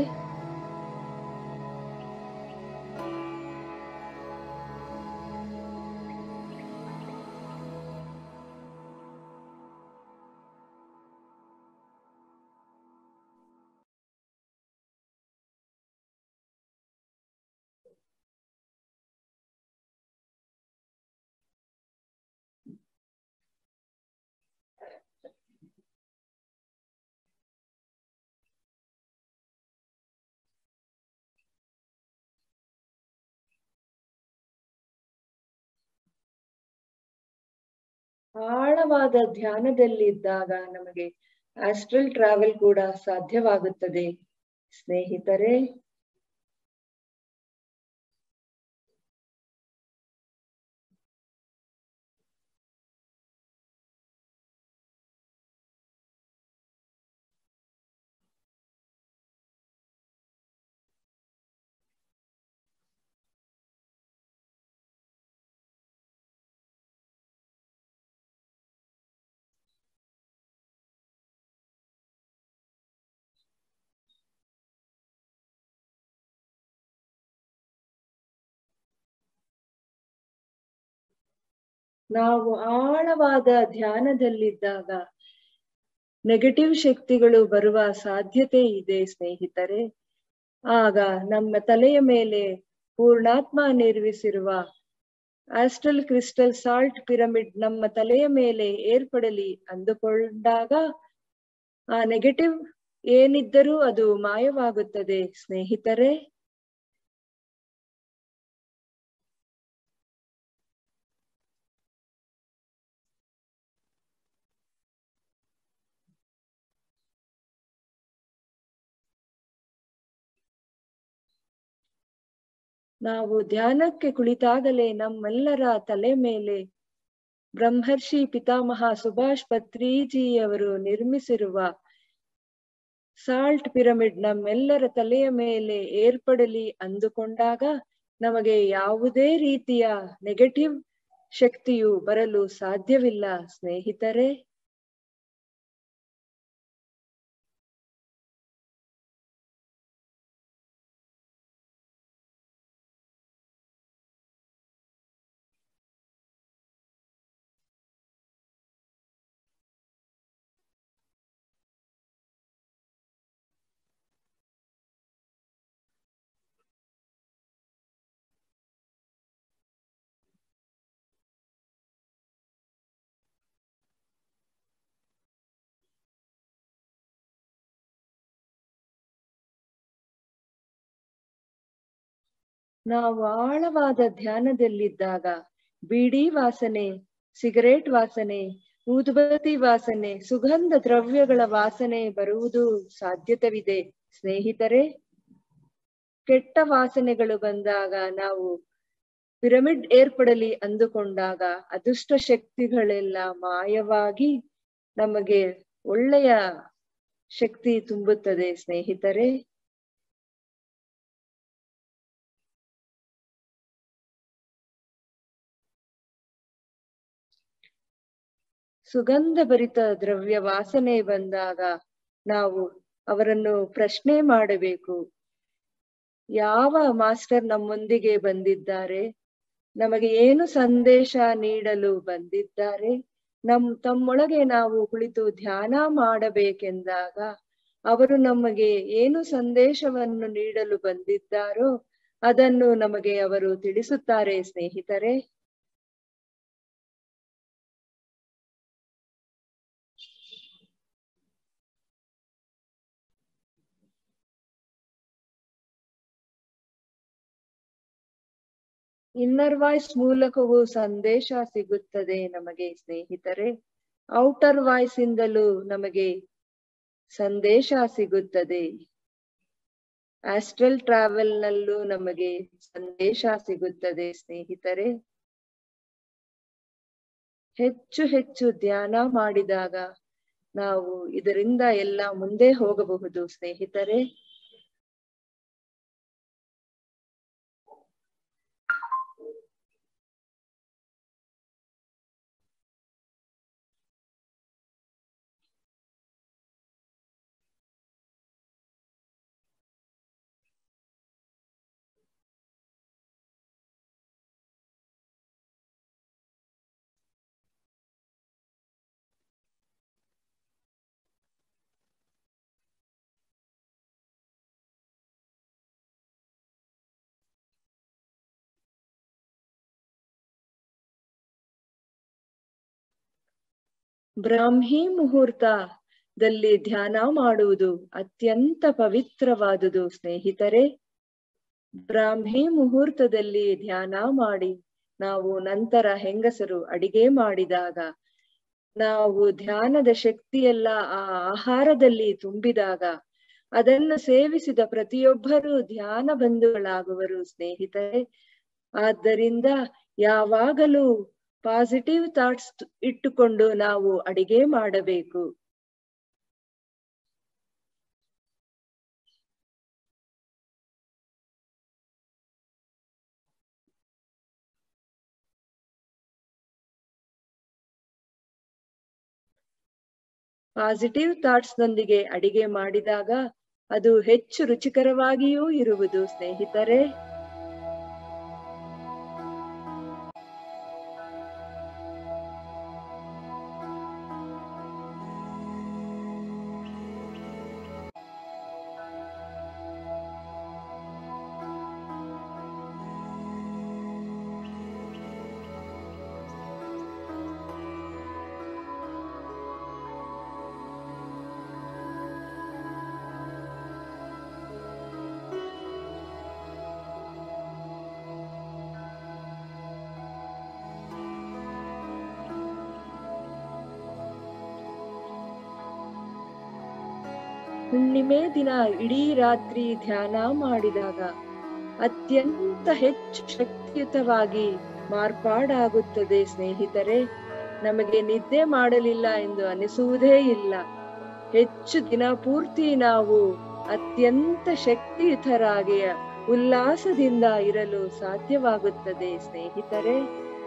ಆಳವಾದ ಧ್ಯಾನದಲ್ಲಿದ್ದಾಗ ನಮಗೆ ಆಸ್ಟ್ರಲ್ ಟ್ರಾವೆಲ್ ಕೂಡ ಸಾಧ್ಯವಾಗುತ್ತದೆ ಸ್ನೇಹಿತರೆ ನಾವು ಆಳವಾದ ಧ್ಯಾನದಲ್ಲಿದ್ದಾಗ ನೆಗೆಟಿವ್ ಶಕ್ತಿಗಳು ಬರುವ ಸಾಧ್ಯತೆ ಇದೆ ಸ್ನೇಹಿತರೆ ಆಗ ನಮ್ಮ ತಲೆಯ ಮೇಲೆ ಪೂರ್ಣಾತ್ಮ ನಿರ್ಮಿಸಿರುವ ಆಸ್ಟ್ರಲ್ ಕ್ರಿಸ್ಟಲ್ ಸಾಲ್ಟ್ ಪಿರಮಿಡ್ ನಮ್ಮ ತಲೆಯ ಮೇಲೆ ಏರ್ಪಡಲಿ ಅಂದುಕೊಂಡಾಗ ಆ ನೆಗೆಟಿವ್ ಏನಿದ್ದರೂ ಅದು ಮಾಯವಾಗುತ್ತದೆ ಸ್ನೇಹಿತರೆ ನಾವು ಧ್ಯಾನಕ್ಕೆ ಕುಳಿತಾಗಲೇ ನಮ್ಮೆಲ್ಲರ ತಲೆ ಮೇಲೆ ಬ್ರಹ್ಮರ್ಷಿ ಪಿತಾಮಹ ಸುಭಾಷ್ ಪತ್ರಿಜಿಯವರು ನಿರ್ಮಿಸಿರುವ ಸಾಲ್ಟ್ ಪಿರಮಿಡ್ ನಮ್ಮೆಲ್ಲರ ತಲೆಯ ಮೇಲೆ ಏರ್ಪಡಲಿ ಅಂದುಕೊಂಡಾಗ ನಮಗೆ ಯಾವುದೇ ರೀತಿಯ ನೆಗೆಟಿವ್ ಶಕ್ತಿಯು ಬರಲು ಸಾಧ್ಯವಿಲ್ಲ ಸ್ನೇಹಿತರೆ ನಾವು ಆಳವಾದ ಧ್ಯಾನದಲ್ಲಿದ್ದಾಗ ಬೀಡಿ ವಾಸನೆ ಸಿಗರೇಟ್ ವಾಸನೆ ಊದುಬತ್ತಿ ವಾಸನೆ ಸುಗಂಧ ದ್ರವ್ಯಗಳ ವಾಸನೆ ಬರುವುದು ಸಾಧ್ಯತೆವಿದೆ ಸ್ನೇಹಿತರೆ ಕೆಟ್ಟ ವಾಸನೆಗಳು ಬಂದಾಗ ನಾವು ಪಿರಮಿಡ್ ಏರ್ಪಡಲಿ ಅಂದುಕೊಂಡಾಗ ಅದೃಷ್ಟ ಶಕ್ತಿಗಳೆಲ್ಲ ಮಾಯವಾಗಿ ನಮಗೆ ಒಳ್ಳೆಯ ಶಕ್ತಿ ತುಂಬುತ್ತದೆ ಸ್ನೇಹಿತರೆ ಸುಗಂಧ ಭರಿತ ದ್ರವ್ಯ ವಾಸನೆ ಬಂದಾಗ ನಾವು ಅವರನ್ನು ಪ್ರಶ್ನೆ ಮಾಡಬೇಕು ಯಾವ ಮಾಸ್ಟರ್ ನಮ್ಮೊಂದಿಗೆ ಬಂದಿದ್ದಾರೆ ನಮಗೆ ಏನು ಸಂದೇಶ ನೀಡಲು ಬಂದಿದ್ದಾರೆ ನಮ್ ತಮ್ಮೊಳಗೆ ನಾವು ಕುಳಿತು ಧ್ಯಾನ ಮಾಡಬೇಕೆಂದಾಗ ಅವರು ನಮಗೆ ಏನು ಸಂದೇಶವನ್ನು ನೀಡಲು ಬಂದಿದ್ದಾರೋ ಅದನ್ನು ನಮಗೆ ಅವರು ತಿಳಿಸುತ್ತಾರೆ ಸ್ನೇಹಿತರೆ ಇನ್ನರ್ ವಾಯ್ಸ್ ಮೂಲಕವೂ ಸಂದೇಶ ಸಿಗುತ್ತದೆ ನಮಗೆ ಸ್ನೇಹಿತರೆ ಔಟರ್ ವಾಯ್ಸ್ ಇಂದಲೂ ನಮಗೆ ಸಂದೇಶ ಸಿಗುತ್ತದೆ ಆಸ್ಟ್ರಲ್ ಟ್ರಾವೆಲ್ ನಲ್ಲೂ ನಮಗೆ ಸಂದೇಶ ಸಿಗುತ್ತದೆ ಸ್ನೇಹಿತರೆ ಹೆಚ್ಚು ಹೆಚ್ಚು ಧ್ಯಾನ ಮಾಡಿದಾಗ ನಾವು ಇದರಿಂದ ಎಲ್ಲ ಮುಂದೆ ಹೋಗಬಹುದು ಸ್ನೇಹಿತರೆ ಬ್ರಾಹ್ಮಿ ಮುಹೂರ್ತದಲ್ಲಿ ಧ್ಯಾನ ಮಾಡುವುದು ಅತ್ಯಂತ ಪವಿತ್ರವಾದುದು ಸ್ನೇಹಿತರೆ ಬ್ರಾಹ್ಮಿ ಮುಹೂರ್ತದಲ್ಲಿ ಧ್ಯಾನ ಮಾಡಿ ನಾವು ನಂತರ ಹೆಂಗಸರು ಅಡಿಗೆ ಮಾಡಿದಾಗ ನಾವು ಧ್ಯಾನದ ಶಕ್ತಿಯೆಲ್ಲ ಆ ಆಹಾರದಲ್ಲಿ ತುಂಬಿದಾಗ ಅದನ್ನು ಸೇವಿಸಿದ ಪ್ರತಿಯೊಬ್ಬರೂ ಧ್ಯಾನ ಬಂಧುಗಳಾಗುವರು ಸ್ನೇಹಿತರೆ ಆದ್ದರಿಂದ ಯಾವಾಗಲೂ ಪಾಸಿಟಿವ್ ಥಾಟ್ಸ್ ಇಟ್ಟುಕೊಂಡು ನಾವು ಅಡಿಗೆ ಮಾಡಬೇಕು ಪಾಸಿಟಿವ್ ಥಾಟ್ಸ್ ನೊಂದಿಗೆ ಅಡಿಗೆ ಮಾಡಿದಾಗ ಅದು ಹೆಚ್ಚು ರುಚಿಕರವಾಗಿಯೂ ಇರುವುದು ಸ್ನೇಹಿತರೆ ಹುಣ್ಣಿಮೆ ದಿನ ಇಡೀ ರಾತ್ರಿ ಧ್ಯಾನ ಮಾಡಿದಾಗ ಅತ್ಯಂತ ಹೆಚ್ಚು ಶಕ್ತಿಯುತವಾಗಿ ಮಾರ್ಪಾಡಾಗುತ್ತದೆ ಸ್ನೇಹಿತರೆ ನಮಗೆ ನಿದ್ದೆ ಮಾಡಲಿಲ್ಲ ಎಂದು ಅನಿಸುವುದೇ ಇಲ್ಲ ಹೆಚ್ಚು ದಿನ ಪೂರ್ತಿ ನಾವು ಅತ್ಯಂತ ಶಕ್ತಿಯುತರಾಗಿ ಉಲ್ಲಾಸದಿಂದ ಇರಲು ಸಾಧ್ಯವಾಗುತ್ತದೆ ಸ್ನೇಹಿತರೆ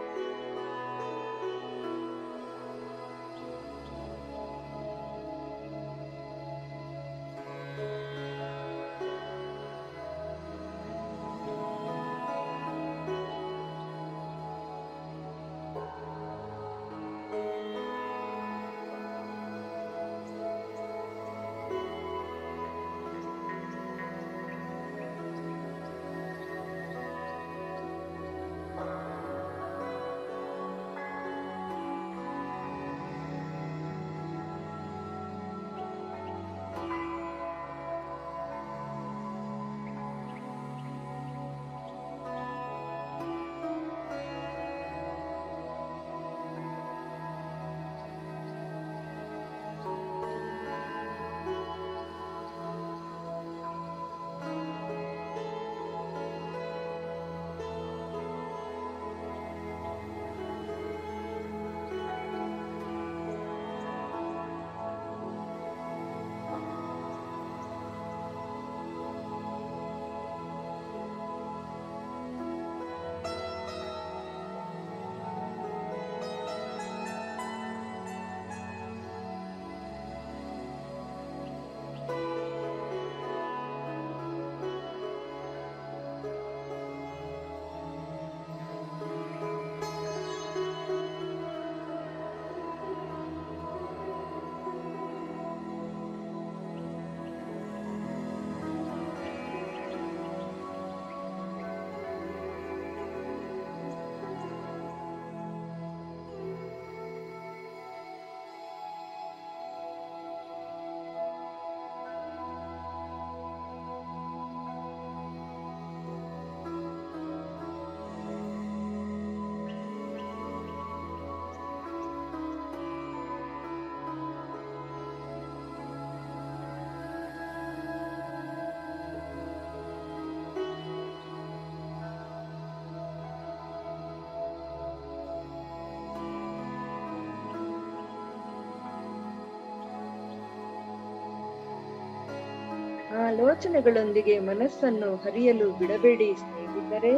ಆಲೋಚನೆಗಳೊಂದಿಗೆ ಮನಸ್ಸನ್ನು ಹರಿಯಲು ಬಿಡಬೇಡಿ ಸ್ನೇಹಿತರೆ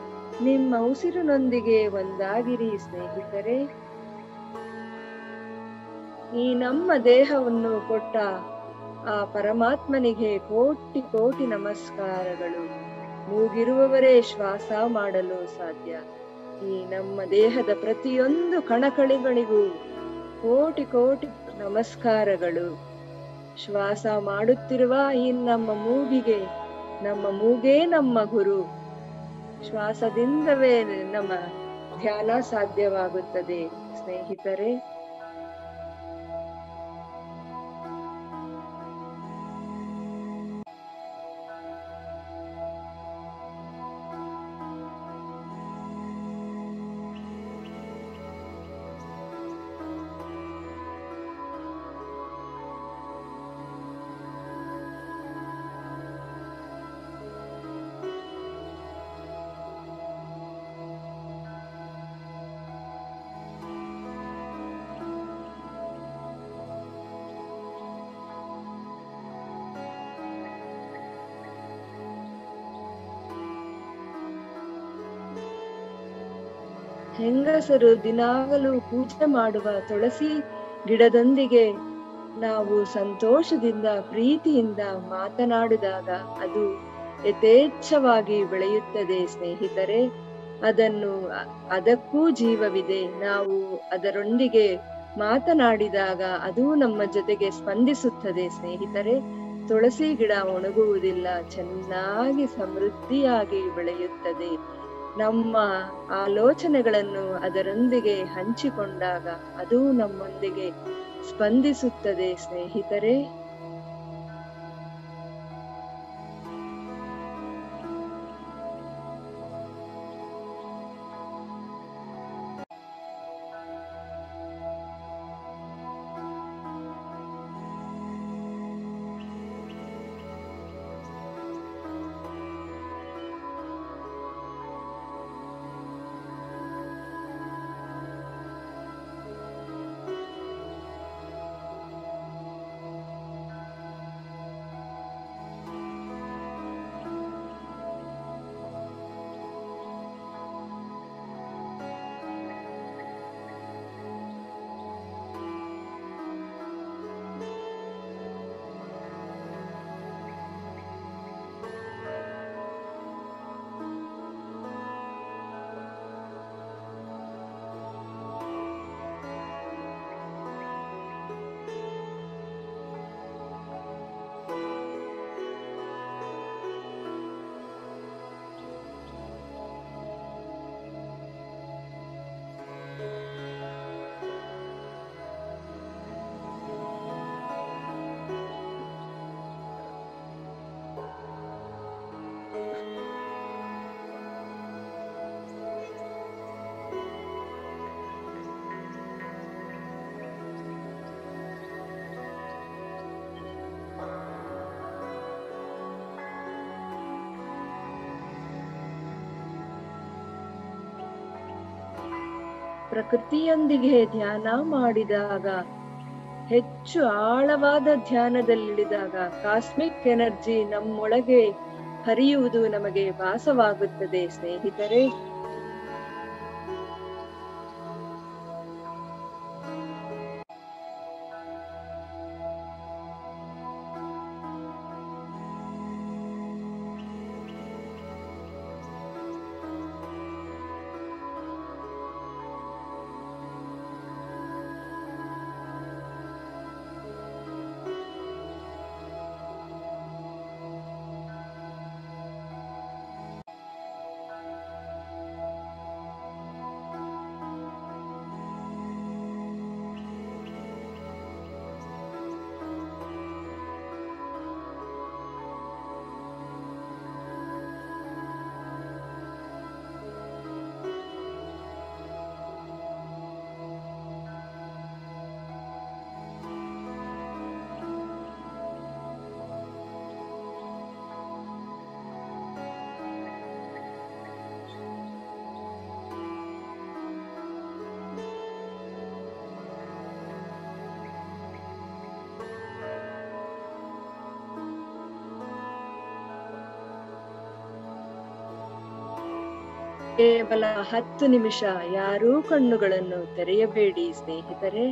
ನಿಮ್ಮ ಉಸಿರಿನೊಂದಿಗೆ ಒಂದಾಗಿರಿ ಸ್ನೇಹಿತರೆ ಈ ನಮ್ಮ ದೇಹವನ್ನು ಕೊಟ್ಟ ಆ ಪರಮಾತ್ಮನಿಗೆ ಕೋಟಿ ಕೋಟಿ ನಮಸ್ಕಾರಗಳು ಮೂಗಿರುವವರೇ ಶ್ವಾಸ ಮಾಡಲು ಸಾಧ್ಯ ಈ ನಮ್ಮ ದೇಹದ ಪ್ರತಿಯೊಂದು ಕಣಕಳಿಗಳಿಗೂ ಕೋಟಿ ಕೋಟಿ ನಮಸ್ಕಾರಗಳು ಶ್ವಾಸ ಮಾಡುತ್ತಿರುವ ಈ ನಮ್ಮ ಮೂಗಿಗೆ ನಮ್ಮ ಮೂಗೇ ನಮ್ಮ ಗುರು ಶ್ವಾಸದಿಂದವೇ ನಮ್ಮ ಧ್ಯಾನ ಸಾಧ್ಯವಾಗುತ್ತದೆ ಸ್ನೇಹಿತರೆ ಹೆಂಗಸರು ದಿನಾಗಲೂ ಪೂಜೆ ಮಾಡುವ ತುಳಸಿ ಗಿಡದೊಂದಿಗೆ ನಾವು ಸಂತೋಷದಿಂದ ಪ್ರೀತಿಯಿಂದ ಮಾತನಾಡಿದಾಗ ಅದು ಯಥೇಚ್ಛವಾಗಿ ಬೆಳೆಯುತ್ತದೆ ಸ್ನೇಹಿತರೆ ಅದನ್ನು ಅ- ಅದಕ್ಕೂ ಜೀವವಿದೆ ನಾವು ಅದರೊಂದಿಗೆ ಮಾತನಾಡಿದಾಗ ಅದು ನಮ್ಮ ಜೊತೆಗೆ ಸ್ಪಂದಿಸುತ್ತದೆ ಸ್ನೇಹಿತರೆ ತುಳಸಿ ಗಿಡ ಒಣಗುವುದಿಲ್ಲ ಚೆನ್ನಾಗಿ ಸಮೃದ್ಧಿಯಾಗಿ ಬೆಳೆಯುತ್ತದೆ ನಮ್ಮ ಆಲೋಚನೆಗಳನ್ನು ಅದರೊಂದಿಗೆ ಹಂಚಿಕೊಂಡಾಗ ಅದು ನಮ್ಮೊಂದಿಗೆ ಸ್ಪಂದಿಸುತ್ತದೆ ಸ್ನೇಹಿತರೆ ಪ್ರಕೃತಿಯೊಂದಿಗೆ ಧ್ಯಾನ ಮಾಡಿದಾಗ ಹೆಚ್ಚು ಆಳವಾದ ಧ್ಯಾನದಲ್ಲಿಳಿದಾಗ ಕಾಸ್ಮಿಕ್ ಎನರ್ಜಿ ನಮ್ಮೊಳಗೆ ಹರಿಯುವುದು ನಮಗೆ ಭಾಸವಾಗುತ್ತದೆ ಸ್ನೇಹಿತರೆ ಕೇವಲ ಹತ್ತು ನಿಮಿಷ ಯಾರೂ ಕಣ್ಣುಗಳನ್ನು ತೆರೆಯಬೇಡಿ ಸ್ನೇಹಿತರೆ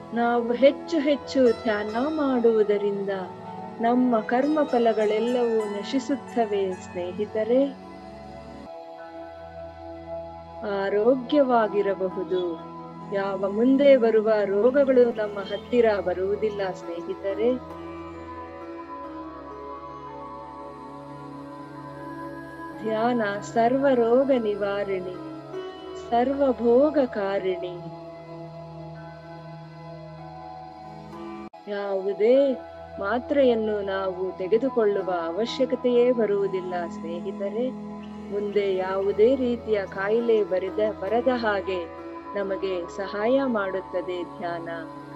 ನಾವು ಹೆಚ್ಚು ಹೆಚ್ಚು ಧ್ಯಾನ ಮಾಡುವುದರಿಂದ ನಮ್ಮ ಕರ್ಮ ಫಲಗಳೆಲ್ಲವೂ ನಶಿಸುತ್ತವೆ ಸ್ನೇಹಿತರೆ ಆರೋಗ್ಯವಾಗಿರಬಹುದು ಯಾವ ಮುಂದೆ ಬರುವ ರೋಗಗಳು ನಮ್ಮ ಹತ್ತಿರ ಬರುವುದಿಲ್ಲ ಸ್ನೇಹಿತರೆ ಧ್ಯಾನ ಸರ್ವ ರೋಗ ನಿವಾರಣಿ ಸರ್ವಭೋಗಕಾರಿಣಿ ಯಾವುದೇ ಮಾತ್ರೆಯನ್ನು ನಾವು ತೆಗೆದುಕೊಳ್ಳುವ ಅವಶ್ಯಕತೆಯೇ ಬರುವುದಿಲ್ಲ ಸ್ನೇಹಿತರೆ ಮುಂದೆ ಯಾವುದೇ ರೀತಿಯ ಕಾಯಿಲೆ ಬರೆದ ಬರದ ಹಾಗೆ ನಮಗೆ ಸಹಾಯ ಮಾಡುತ್ತದೆ ಧ್ಯಾನ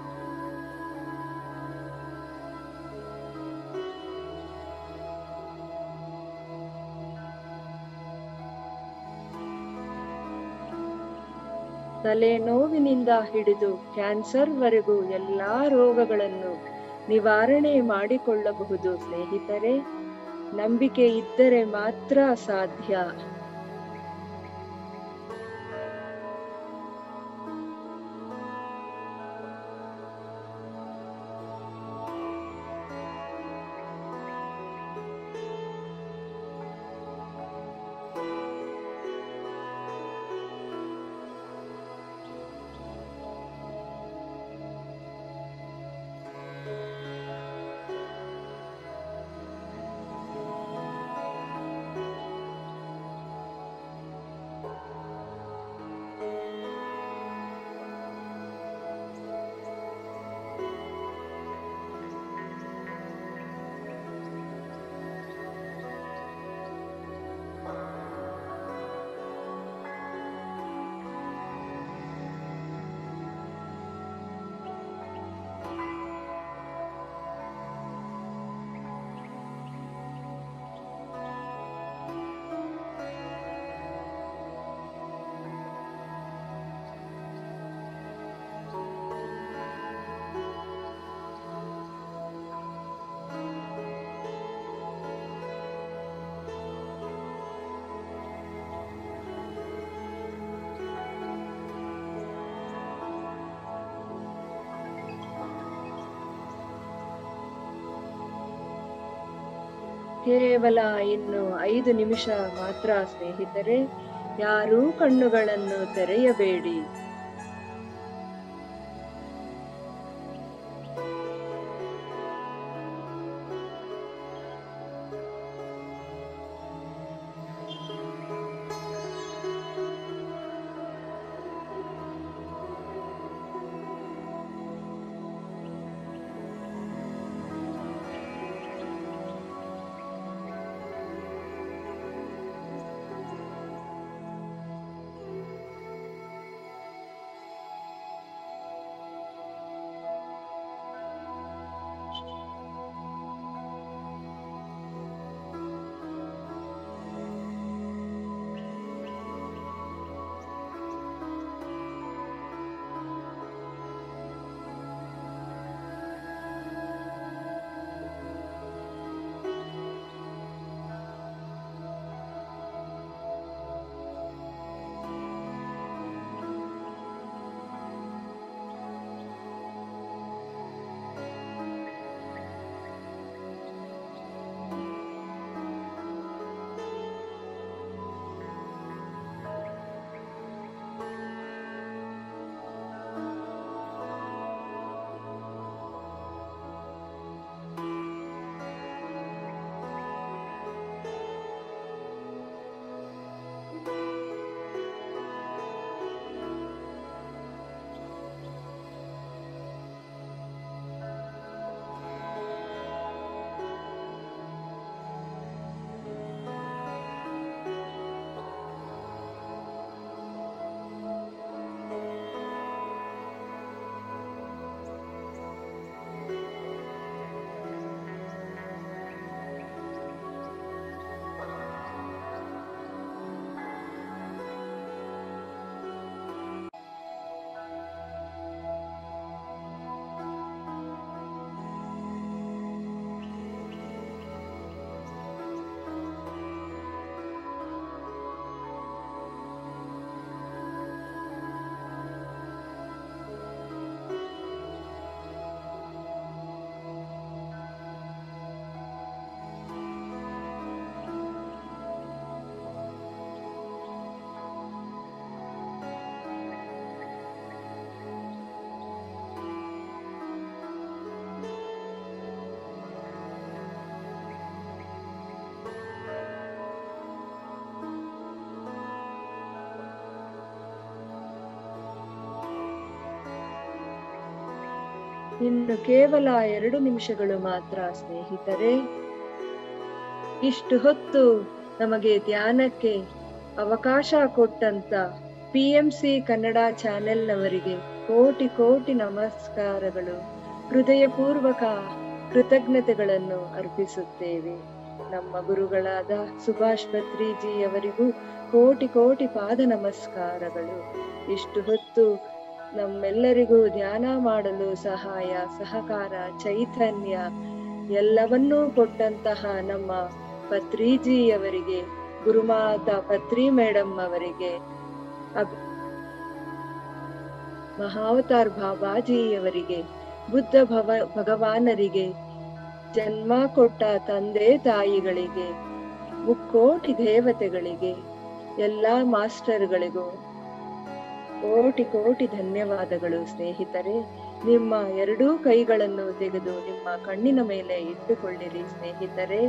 ತಲೆನೋವಿನಿಂದ ಹಿಡಿದು ಕ್ಯಾನ್ಸರ್ ವರೆಗೂ ಎಲ್ಲಾ ರೋಗಗಳನ್ನು ನಿವಾರಣೆ ಮಾಡಿಕೊಳ್ಳಬಹುದು ಸ್ನೇಹಿತರೆ ನಂಬಿಕೆ ಇದ್ದರೆ ಮಾತ್ರ ಸಾಧ್ಯ ಕೇವಲ ಇನ್ನು ಐದು ನಿಮಿಷ ಮಾತ್ರ ಸ್ನೇಹಿತರೆ ಯಾರೂ ಕಣ್ಣುಗಳನ್ನು ತೆರೆಯಬೇಡಿ ಇನ್ನು ಕೇವಲ ಎರಡು ನಿಮಿಷಗಳು ಮಾತ್ರ ಸ್ನೇಹಿತರೆ ಇಷ್ಟು ಹೊತ್ತು ನಮಗೆ ಧ್ಯಾನಕ್ಕೆ ಅವಕಾಶ ಕೊಟ್ಟಂತ ಪಿ ಎಂ ಸಿ ಕನ್ನಡ ಚಾನೆಲ್ನವರಿಗೆ ಕೋಟಿ ಕೋಟಿ ನಮಸ್ಕಾರಗಳು ಹೃದಯಪೂರ್ವಕ ಕೃತಜ್ಞತೆಗಳನ್ನು ಅರ್ಪಿಸುತ್ತೇವೆ ನಮ್ಮ ಗುರುಗಳಾದ ಸುಭಾಷ್ ಭತ್ರಿಜಿ ಅವರಿಗೂ ಕೋಟಿ ಕೋಟಿ ಪಾದ ನಮಸ್ಕಾರಗಳು ಇಷ್ಟು ಹೊತ್ತು ನಮ್ಮೆಲ್ಲರಿಗೂ ಧ್ಯಾನ ಮಾಡಲು ಸಹಾಯ ಸಹಕಾರ ಚೈತನ್ಯ ಎಲ್ಲವನ್ನೂ ಕೊಟ್ಟಂತಹ ನಮ್ಮ ಪತ್ರಿಜಿಯವರಿಗೆ ಗುರುಮಾತಾ ಪತ್ರಿ ಮೇಡಮ್ ಅವರಿಗೆ ಅಬ್- ಮಹಾವತಾರ್ ಬಾಬಾಜಿಯವರಿಗೆ ಬುದ್ಧ ಭವ ಭಗವಾನರಿಗೆ ಜನ್ಮ ಕೊಟ್ಟ ತಂದೆ ತಾಯಿಗಳಿಗೆ ಮುಕ್ಕೋಟಿ ದೇವತೆಗಳಿಗೆ ಎಲ್ಲಾ ಮಾಸ್ಟರ್ಗಳಿಗೂ ಕೋಟಿ ಕೋಟಿ ಧನ್ಯವಾದಗಳು ಸ್ನೇಹಿತರೆ ನಿಮ್ಮ ಎರಡೂ ಕೈಗಳನ್ನು ತೆಗೆದು ನಿಮ್ಮ ಕಣ್ಣಿನ ಮೇಲೆ ಇಟ್ಟುಕೊಳ್ಳಿರಿ ಸ್ನೇಹಿತರೆ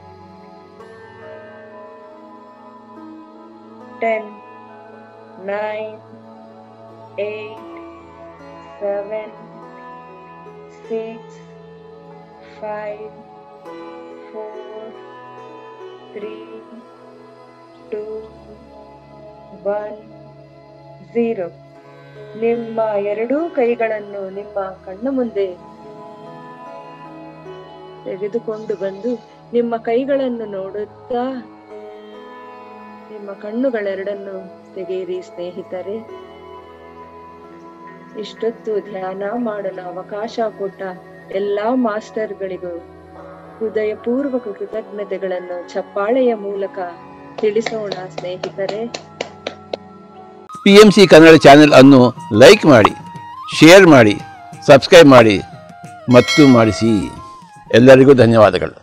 ten nine eight seven six five four three two one zero ನಿಮ್ಮ ಎರಡೂ ಕೈಗಳನ್ನು ನಿಮ್ಮ ಕಣ್ಣ ಮುಂದೆ ತೆಗೆದುಕೊಂಡು ಬಂದು ನಿಮ್ಮ ಕೈಗಳನ್ನು ನೋಡುತ್ತಾ ನಿಮ್ಮ ಕಣ್ಣುಗಳೆರಡನ್ನು ತೆಗೆಯಿರಿ ಸ್ನೇಹಿತರೆ ಇಷ್ಟೊತ್ತು ಧ್ಯಾನ ಮಾಡಲು ಅವಕಾಶ ಕೊಟ್ಟ ಎಲ್ಲಾ ಮಾಸ್ಟರ್ಗಳಿಗೂ ಹೃದಯಪೂರ್ವಕ ಕೃತಜ್ಞತೆಗಳನ್ನು ಚಪ್ಪಾಳೆಯ ಮೂಲಕ ತಿಳಿಸೋಣ ಸ್ನೇಹಿತರೆ P M C Kannada channel ಅನ್ನು ಲೈಕ್ ಮಾಡಿ ಶೇರ್ ಮಾಡಿ ಸಬ್ಸ್ಕ್ರೈಬ್ ಮಾಡಿ ಮತ್ತು ಮಾಡಿಸಿ ಎಲ್ಲರಿಗೂ ಧನ್ಯವಾದಗಳು